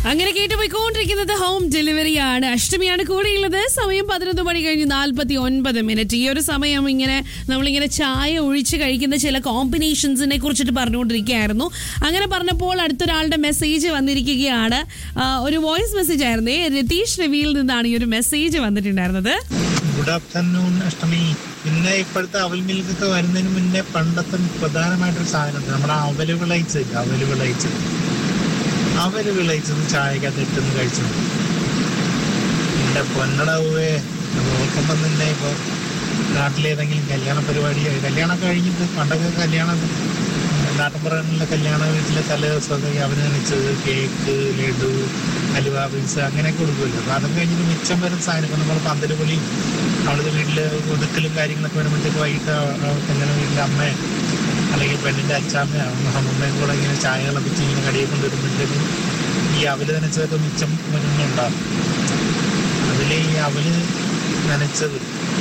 അങ്ങനെ കേട്ട് പോയിക്കൊണ്ടിരിക്കുന്നത് ഹോം ഡെലിവറി ആണ് അഷ്ടമിയാണ് കൂടെയുള്ളത് സമയം പതിനൊന്ന് മണി കഴിഞ്ഞ് നാൽപ്പത്തി ഒൻപത് മിനിറ്റ് ഈ ഒരു സമയം ഇങ്ങനെ നമ്മളിങ്ങനെ ചായ ഒഴിച്ച് കഴിക്കുന്ന ചില കോമ്പിനേഷൻസിനെ കുറിച്ചിട്ട് പറഞ്ഞുകൊണ്ടിരിക്കുകയായിരുന്നു അങ്ങനെ പറഞ്ഞപ്പോൾ അടുത്തൊരാളുടെ മെസ്സേജ് വന്നിരിക്കുകയാണ് ആ, ഒരു വോയിസ് മെസ്സേജ് ആയിരുന്നേ രതീഷ് രവിയിൽ നിന്നാണ് ഈ ഒരു മെസ്സേജ് വന്നിട്ടുണ്ടായിരുന്നത് ഗുഡ് ആഫ്റ്റർനൂൺ അഷ്ടമി പിന്നെ ഇപ്പോഴത്തെ അവൽ മിൽക്കൊക്കെ വരുന്നതിന് മുന്നേ പണ്ടത്തെ പ്രധാനമായിട്ടൊരു സാധനമുണ്ട് നമ്മുടെ അവല് വിളയിച്ചില്ല അവല് വിളയിച്ചത് അവല് വിളയിച്ചത് ചായക്കകത്ത് ഇട്ടെന്ന് കഴിച്ചു എന്റെ പൊന്നടവേ അത് ഓർക്കുമ്പം തന്നെ ഇപ്പൊ നാട്ടിലേതെങ്കിലും കല്യാണ പരിപാടി കല്യാണം കഴിഞ്ഞിട്ട് പണ്ടൊക്കെ കല്യാണം നാട്ടിൻപുറങ്ങളിലെ കല്യാണ വീട്ടിലെ തലേ ദിവസമൊക്കെ അവന് നനച്ചത് കേക്ക് ലഡു ഹലുവ പീസ് അങ്ങനെയൊക്കെ കൊടുക്കുമല്ലോ അപ്പൊ അതൊക്കെ കഴിഞ്ഞിട്ട് മിച്ചം വരുന്ന സാധനം ഇപ്പൊ നമ്മൾ പന്തല് പൊളിയും അവളുടെ വീട്ടില് ഒതുക്കലും കാര്യങ്ങളൊക്കെ വരുമ്പോഴത്തേക്ക് വൈകിട്ട് ആ കല്യാണ വീട്ടിലെ അമ്മ അല്ലെങ്കിൽ പെണ്ണിന്റെ അച്ഛാമ്മ അമ്മമ്മയും കൂടെ ഇങ്ങനെ ചായ തിളപ്പിച്ച് ഇങ്ങനെ കടിയെ കൊണ്ടുവരുമ്പോഴത്തേക്കും ഈ അവല് നനച്ചതൊക്കെ മിച്ചം വരുന്നുണ്ടാവും അതിൽ ഈ അവല് നനച്ചത്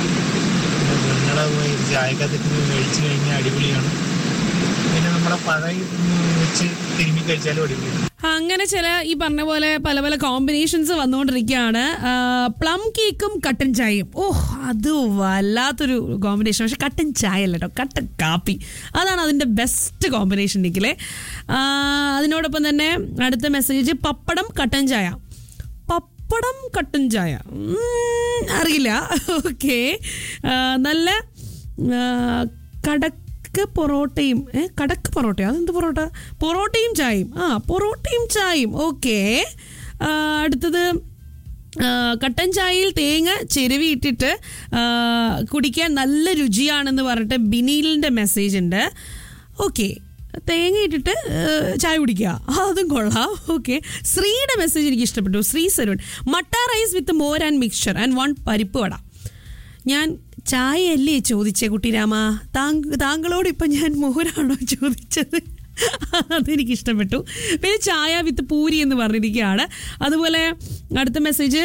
നിങ്ങളെ ചായക്കകത്തിട്ട് കഴിച്ചു കഴിഞ്ഞാൽ അടിപൊളിയാണ് പിന്നെ നമ്മുടെ പഴയ വെച്ച് തിരുമ്മി കഴിച്ചാലും അടിപൊളിയാണ് അങ്ങനെ ചില ഈ പറഞ്ഞ പോലെ പല പല കോമ്പിനേഷൻസ് വന്നുകൊണ്ടിരിക്കുകയാണ് പ്ലം കേക്കും കട്ടൻ ചായയും ഓ അത് വല്ലാത്തൊരു കോമ്പിനേഷൻ പക്ഷെ കട്ടൻ ചായ അല്ല കേട്ടോ കട്ടൻ കാപ്പി അതാണ് അതിൻ്റെ ബെസ്റ്റ് കോമ്പിനേഷൻ നിക്കിലെ അതിനോടൊപ്പം തന്നെ അടുത്ത മെസ്സേജ് പപ്പടം കട്ടൻ ചായ പപ്പടം കട്ടൻ ചായ ഉം, അറിയില്ല ഓക്കെ നല്ല ആ, കടക്ക് പൊറോട്ടയും ഏ കടക്ക് പൊറോട്ടയോ അതെന്ത് പൊറോട്ട പൊറോട്ടയും ചായയും ആ പൊറോട്ടയും ചായയും ഓക്കെ അടുത്തത് ആ, കട്ടൻ ചായയിൽ തേങ്ങ ചെരുവിയിട്ടിട്ട് ആ, കുടിക്കാൻ നല്ല രുചിയാണെന്ന് പറഞ്ഞിട്ട് ബിനീലിൻ്റെ മെസ്സേജ് ഉണ്ട് ഓക്കെ തേങ്ങ ഇട്ടിട്ട് ആ, ചായ കുടിക്കുക അതും കൊള്ളാം ഓക്കെ ശ്രീയുടെ മെസ്സേജ് എനിക്ക് ഇഷ്ടപ്പെട്ടു ശ്രീ സരുൺ മട്ട റൈസ് വിത്ത് മോർ ആൻഡ് മിക്സ്ചർ ആൻഡ് വൺ പരിപ്പ് വട ഞാൻ ചായയല്ലേ ചോദിച്ചേ കുട്ടിരാമ താങ്ക താങ്കളോട് ഇപ്പം ഞാൻ മോരാണോ ചോദിച്ചത് അതെനിക്ക് ഇഷ്ടപ്പെട്ടു പിന്നെ ചായ വിത്ത് പൂരി എന്ന് പറഞ്ഞിരിക്കുകയാണ് അതുപോലെ അടുത്ത മെസ്സേജ്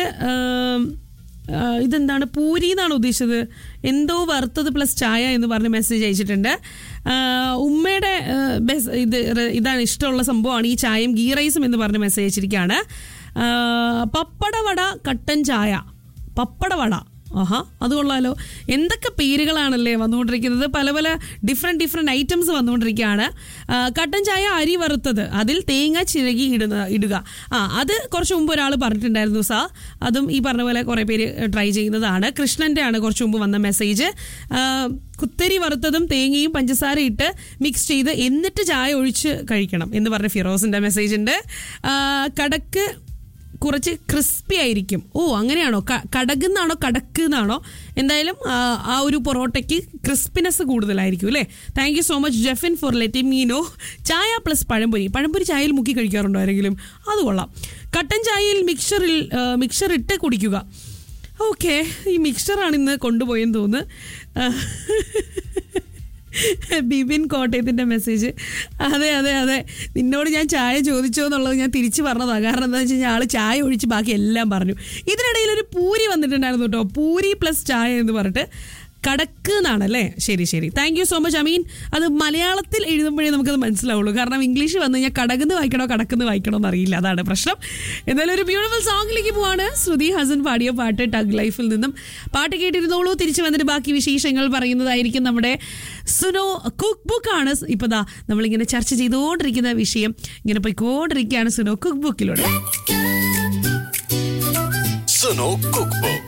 ഇതെന്താണ് പൂരി എന്നാണ് ഉദ്ദേശിച്ചത് എന്തോ വറുത്തത് പ്ലസ് ചായ എന്ന് പറഞ്ഞ് മെസ്സേജ് അയച്ചിട്ടുണ്ട് ആ, ഉമ്മയുടെ ആ, ബെസ് ഇത് ര- ഇതാണ് ഇഷ്ടമുള്ള സംഭവമാണ് ഈ ചായയും ഗീ റൈസും എന്ന് പറഞ്ഞ് മെസ്സേജ് അയച്ചിരിക്കുകയാണ് ആ, പപ്പടവട കട്ടൻ ചായ പപ്പടവട ആഹാ അത് കൊള്ളാലോ എന്തൊക്കെ പേരുകളാണല്ലേ വന്നുകൊണ്ടിരിക്കുന്നത് പല പല ഡിഫറെൻറ്റ് ഡിഫറെൻറ്റ് ഐറ്റംസ് വന്നുകൊണ്ടിരിക്കുകയാണ് ആ, കട്ടൻ ചായ അരി വറുത്തത് അതിൽ തേങ്ങ ചിരകി ഇടുന്ന ഇടുക ആ അത് കുറച്ച് മുമ്പ് ഒരാൾ പറഞ്ഞിട്ടുണ്ടായിരുന്നു സാ അതും ഈ പറഞ്ഞ പോലെ കുറേ പേര് ട്രൈ ചെയ്യുന്നതാണ് കൃഷ്ണൻ്റെ ആണ് കുറച്ച് മുമ്പ് വന്ന മെസ്സേജ് ആ, കുത്തരി വറുത്തതും തേങ്ങയും പഞ്ചസാര ഇട്ട് മിക്സ് ചെയ്ത് എന്നിട്ട് ചായ ഒഴിച്ച് കഴിക്കണം എന്ന് പറഞ്ഞ ഫിറോസിൻ്റെ മെസ്സേജ് ഉണ്ട് ആ, കടക്ക് കുറച്ച് ക്രിസ്പി ആയിരിക്കും ഓ അങ്ങനെയാണോ ക- കടകുന്നാണോ കടക്ക് എന്നാണോ എന്തായാലും ആ, ആ ഒരു പൊറോട്ടയ്ക്ക് ക്രിസ്പിനെസ് കൂടുതലായിരിക്കും അല്ലേ thank you so much Jefin for letting me know ചായ പ്ലസ് പഴംപൊരി പഴംപൊരി ചായയിൽ മുക്കി കഴിക്കാറുണ്ടോ ആരെങ്കിലും അത് കൊള്ളാം കട്ടൻ ചായയിൽ മിക്സറിൽ മിക്സർ ഇട്ട് കുടിക്കുക ഓക്കെ ഈ മിക്സറാണ് ഇന്ന് കൊണ്ടുപോയെന്ന് തോന്നുന്നു ബിബിൻ കോട്ടയത്തിൻ്റെ മെസ്സേജ് അതെ അതെ അതെ നിന്നോട് ഞാൻ ചായ ചോദിച്ചോ എന്നുള്ളത് ഞാൻ തിരിച്ചു പറഞ്ഞതാണ് കാരണം എന്താ വെച്ച് കഴിഞ്ഞാൽ ആൾ ചായ ഒഴിച്ച് ബാക്കി എല്ലാം പറഞ്ഞു ഇതിനിടയിൽ ഒരു പൂരി വന്നിട്ടുണ്ടായിരുന്നു കേട്ടോ പൂരി പ്ലസ് ചായ എന്ന് പറഞ്ഞിട്ട് കടക്ക് എന്നാണ് അല്ലേ ശരി ശരി thank you so much Ameen അത് മലയാളത്തിൽ എഴുതുമ്പോഴേ നമുക്കത് മനസ്സിലാവുള്ളൂ കാരണം ഇംഗ്ലീഷ് വന്നു കഴിഞ്ഞാൽ കടകുന്ന് വായിക്കണോ കടക്കുന്ന് വായിക്കണോ എന്നറിയില്ല അതാണ് പ്രശ്നം എന്നാലും ഒരു ബ്യൂട്ടിഫുൾ സോങ്ങിലേക്ക് പോവാണ് ശ്രുതി ഹസൻ പാടിയ പാട്ട് ടഗ് ലൈഫിൽ നിന്നും പാട്ട് കേട്ടിരുന്നോളൂ തിരിച്ചു വന്നിട്ട് ബാക്കി വിശേഷങ്ങൾ പറയുന്നതായിരിക്കും നമ്മുടെ സുനോ കുക്ക് ബുക്ക് ആണ് ഇപ്പൊ ദാ നമ്മളിങ്ങനെ ചർച്ച ചെയ്തുകൊണ്ടിരിക്കുന്ന വിഷയം ഇങ്ങനെ പോയിക്കൊണ്ടിരിക്കുകയാണ് സുനോ കുക്ക് ബുക്കിലൂടെ സുനോ കുക്ക് ബുക്ക്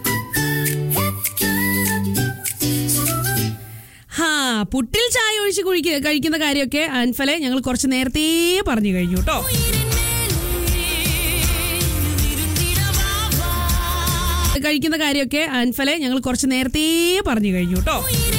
ഹാ പുട്ടിൽ ചായ ഒഴിച്ച് കുഴിക്ക- കഴിക്കുന്ന കാര്യമൊക്കെ അൻഫലെ ഞങ്ങൾ കുറച്ച് നേരത്തെ പറഞ്ഞു കഴിഞ്ഞു കേട്ടോ കഴിക്കുന്ന കാര്യമൊക്കെ അൻഫലെ ഞങ്ങൾ കുറച്ച് നേരത്തെ പറഞ്ഞു കഴിഞ്ഞു കേട്ടോ